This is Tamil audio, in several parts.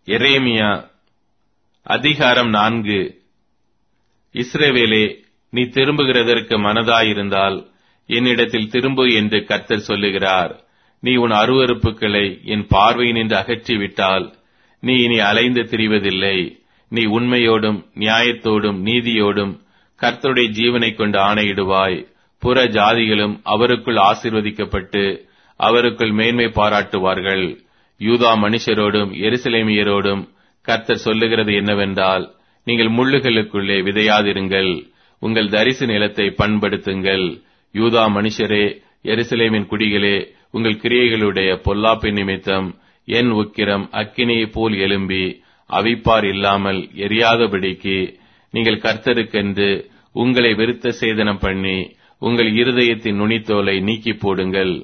எரேமியா அதிகாரம் நான்கு இஸ்ரவேலே நீ திரும்புகிறதற்கு மனதாயிருந்தால் என்னிடத்தில் திரும்பு என்று கர்த்தர் சொல்லுகிறார் நீ உன் அருவறுப்புகளை என் பார்வையினின்று அகற்றிவிட்டால் நீ இனி அலைந்து திரிவதில்லை நீ உண்மையோடும் நியாயத்தோடும் நீதியோடும் கர்த்தருடைய ஜீவனைக் கொண்டு ஆணையிடுவாய் புற ஜாதிகளும் அவருக்குள் ஆசீர்வதிக்கப்பட்டு அவருக்குள் மேன்மை பாராட்டுவார்கள் யூதா மனுஷரோடும் எருசலேமியரோடும் கர்த்தர் சொல்லுகிறது என்னவென்றால் நீங்கள் முள்ளுகளுக்குள்ளே விதையாதிருங்கள் உங்கள் தரிசு நிலத்தை பண்படுத்துங்கள் யூதா மனுஷரே எருசலேமின் குடிகளே உங்கள் கிரியைகளுடைய பொல்லாப்பின் நிமித்தம் என் உக்கிரம் அக்கினியைப் போல் எழும்பி அவிப்பார் இல்லாமல் எரியாதபடிக்கு நீங்கள் கர்த்தருக்கென்று உங்களை விருத்த சேதனம் பண்ணி உங்கள் இருதயத்தின் நுனித்தோலை நீக்கி போடுங்கள்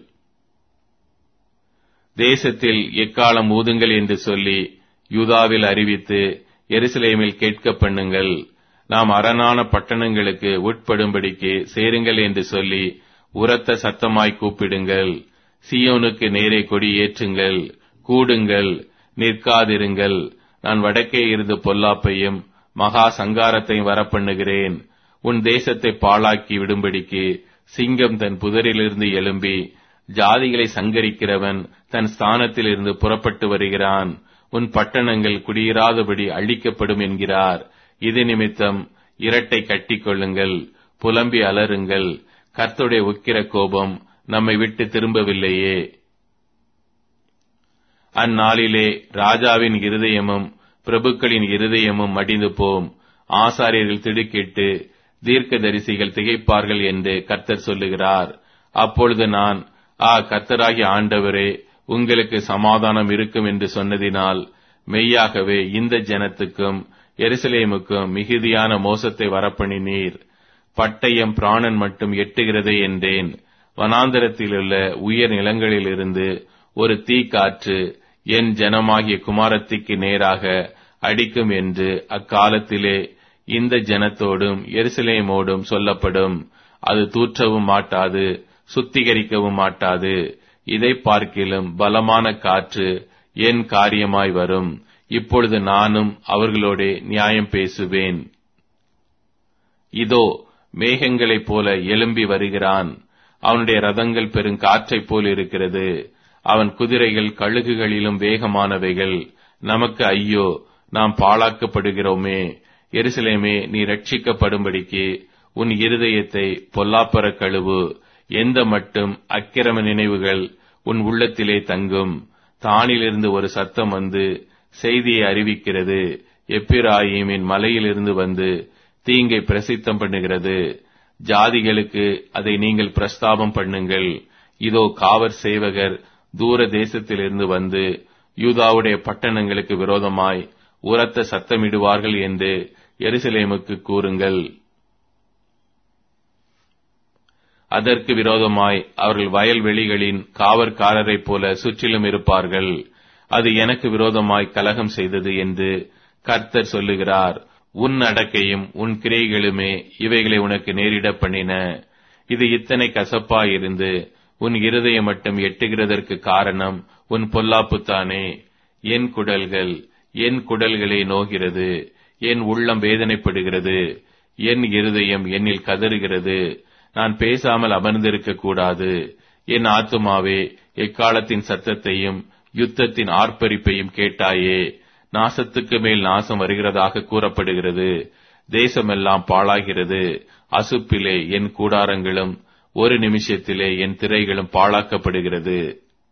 தேசத்தில் எக்காலம் ஊதுங்கள் என்று சொல்லி யூதாவில் அறிவித்து எருசலேமில் கேட்க பண்ணுங்கள் நாம் அரணான பட்டணங்களுக்கு உட்படும்படிக்கு சேருங்கள் என்று சொல்லி உரத்த சத்தமாய் கூப்பிடுங்கள் சியோனுக்கு நேரே கொடி ஏற்றுங்கள் கூடுங்கள் நிற்காதிருங்கள் நான் வடக்கே இருந்து பொல்லாப்பையும் மகா சங்காரத்தையும் வரப்பண்ணுகிறேன் உன் தேசத்தை பாழாக்கி விடும்படிக்கு சிங்கம் தன் புதரிலிருந்து எழும்பி ஜாதிகளை சங்கரிக்கிறவன் தன் ஸ்தானத்திலிருந்து புறப்பட்டு வருகிறான் உன் பட்டணங்கள் குடியிராதபடி அழிக்கப்படும் என்கிறார் இது நிமித்தம் இரட்டை கட்டிக் கொள்ளுங்கள் புலம்பி அலறுங்கள் கர்த்துடைய உக்கிர கோபம் நம்மை விட்டு திரும்பவில்லையே அந்நாளிலே ராஜாவின் இருதயமும் பிரபுக்களின் இருதயமும் மடிந்து போம் ஆசாரியர்கள் திடுக்கிட்டு தீர்க்கதரிசிகள் திகைப்பார்கள் என்று கர்த்தர் சொல்லுகிறார் அப்பொழுது நான் ஆ கர்த்தராகிய ஆண்டவரே உங்களுக்கு சமாதானம் இருக்கும் என்று சொன்னதினால் மெய்யாகவே இந்த ஜனத்துக்கும் எருசலேமுக்கும் மிகுதியான மோசத்தை வரப்பண்ணினீர் பட்டயம் பிராணன் மட்டும் எட்டுகிறதே என்றேன் வனாந்தரத்திலுள்ள உயர் நிலங்களிலிருந்து ஒரு தீ காற்று என் ஜனமாகிய குமாரத்திக்கு நேராக அடிக்கும் என்று அக்காலத்திலே இந்த ஜனத்தோடும் எருசலேமோடும் சொல்லப்படும் அது தூற்றவும் மாட்டாது சுத்திகரிக்கவும் மாட்டாது இதை பார்க்கிலும் பலமான காற்று என் காரியமாய் வரும் இப்பொழுது நானும் அவர்களோட நியாயம் பேசுவேன் இதோ மேகங்களைப் போல எழும்பி வருகிறான் அவனுடைய ரதங்கள் பெரும் காற்றைப் போல் இருக்கிறது அவன் குதிரைகள் கழுகுகளிலும் வேகமானவைகள் நமக்கு ஐயோ நாம் பாழாக்கப்படுகிறோமே எருசலேமே நீ ரட்சிக்கப்படும்படிக்கு உன் இருதயத்தை பொல்லாப்பற கழுவு எந்த மட்டும் அக்கிரம நினைவுகள் உன் உள்ளத்திலே தங்கும் தானிலிருந்து ஒரு சத்தம் வந்து செய்தியை அறிவிக்கிறது எப்பிராயிமின் மலையிலிருந்து வந்து தீங்கை பிரசித்தம் பண்ணுகிறது ஜாதிகளுக்கு அதை நீங்கள் பிரஸ்தாபம் பண்ணுங்கள் இதோ காவற் சேவகர் தூர தேசத்திலிருந்து வந்து யூதாவுடைய பட்டணங்களுக்கு விரோதமாய் உரத்த சத்தமிடுவார்கள் என்று எருசலேமுக்கு கூறுங்கள் அதற்கு விரோதமாய் அவர்கள் வயல்வெளிகளின் காவற்காரரைப் போல சுற்றிலும் இருப்பார்கள் அது எனக்கு விரோதமாய் கலகம் செய்தது என்று கர்த்தர் சொல்லுகிறார் உன் அடக்கையும் உன் கிரைகளுமே இவைகளை உனக்கு நேரிட பண்ணின இது இத்தனை கசப்பாயிருந்து உன் இருதயம் மட்டும் எட்டுகிறதற்கு காரணம் உன் பொல்லாப்புத்தானே என் குடல்கள் என் குடல்களை நோகிறது என் உள்ளம் வேதனைப்படுகிறது என் இருதயம் என்னில் கதறுகிறது நான் பேசாமல் அமர்ந்திருக்க கூடாது என் ஆத்துமாவே எக்காலத்தின் சத்தத்தையும் யுத்தத்தின் ஆர்ப்பரிப்பையும் கேட்டாயே நாசத்துக்கு மேல் நாசம் வருகிறதாக கூறப்படுகிறது தேசமெல்லாம் பாழாகிறது அசுப்பிலே என் கூடாரங்களும் ஒரு நிமிஷத்திலே என் திரைகளும் பாழாக்கப்படுகிறது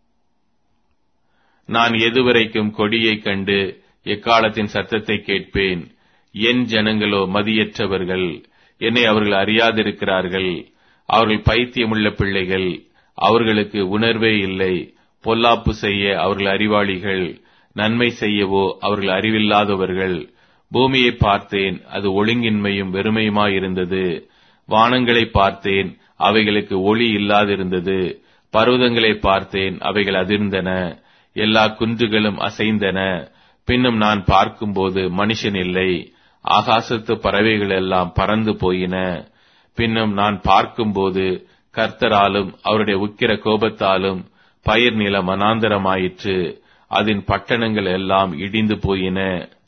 நான் எதுவரைக்கும் கொடியைக் கண்டு எக்காலத்தின் சத்தத்தை கேட்பேன் என் ஜனங்களோ மதியற்றவர்கள் என்னை அவர்கள் அறியாதிருக்கிறார்கள் அவர்கள் பைத்தியமுள்ள பிள்ளைகள் அவர்களுக்கு உணர்வே இல்லை பொல்லாப்பு செய்ய அவர்கள் அறிவாளிகள் நன்மை செய்யவோ அவர்கள் அறிவில்லாதவர்கள் பூமியை பார்த்தேன் அது ஒழுங்கின்மையும் வெறுமையுமாயிருந்தது வானங்களை பார்த்தேன் அவைகளுக்கு ஒளி இல்லாதிருந்தது பர்வதங்களை பார்த்தேன் அவைகள் அதிர்ந்தன எல்லா குன்றுகளும் அசைந்தன பின்னும் நான் பார்க்கும்போது மனுஷன் இல்லை ஆகாசத்து பறவைகள் எல்லாம் பறந்து போயின பின்னும் நான் பார்க்கும்போது கர்த்தராலும் அவருடைய உக்கிர கோபத்தாலும் பயிர் நிலம் மனாந்தரமாயிற்று அதன் பட்டணங்கள் எல்லாம் இடிந்து போயின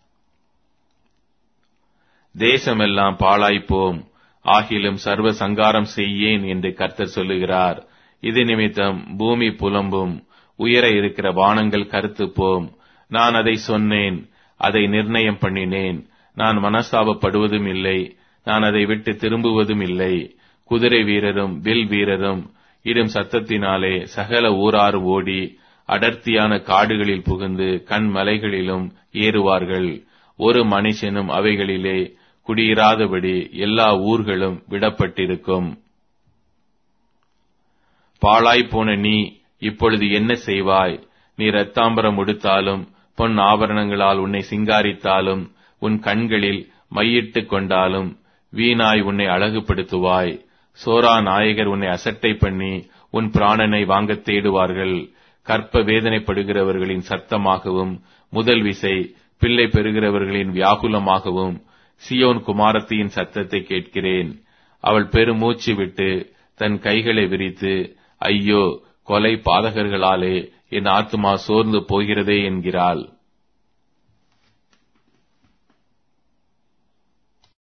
தேசமெல்லாம் பாழாய்ப்போம் ஆகிலும் சர்வ சங்காரம் செய்யேன் என்று கர்த்தர் சொல்லுகிறார் இது நிமித்தம் பூமி புலம்பும் உயர இருக்கிற வானங்கள் கருத்து போம் நான் அதை சொன்னேன் அதை நிர்ணயம் பண்ணினேன் நான் மனஸ்தாபப்படுவதும் இல்லை நான் அதை விட்டு திரும்புவதும் இல்லை குதிரை வீரரும் வில் வீரரும் இடும் சத்தத்தினாலே சகல ஊராறு ஓடி அடர்த்தியான காடுகளில் புகுந்து கண் மலைகளிலும் ஏறுவார்கள் ஒரு மனுஷனும் அவைகளிலே குடியிராதபடி எல்லா ஊர்களும் விடப்பட்டிருக்கும் பாழாய்ப்போன நீ இப்பொழுது என்ன செய்வாய் நீ இரத்தாம்பரம் உடுத்தாலும் பொன் ஆபரணங்களால் உன்னை சிங்காரித்தாலும் உன் கண்களில் மையிட்டுக் கொண்டாலும் வீணாய் உன்னை அழகுபடுத்துவாய் சோரா நாயகர் உன்னை அசட்டை பண்ணி உன் பிராணனை வாங்கத் தேடுவார்கள் கற்ப வேதனைப்படுகிறவர்களின் சத்தமாகவும் முதல் விசை பிள்ளை பெறுகிறவர்களின் வியாகுலமாகவும் சியோன் குமாரத்தியின் சத்தத்தை கேட்கிறேன் அவள் பெருமூச்சு விட்டு தன் கைகளை விரித்து ஐயோ கொலை பாதகர்களாலே என் ஆத்துமா சோர்ந்து போகிறதே என்கிறாள்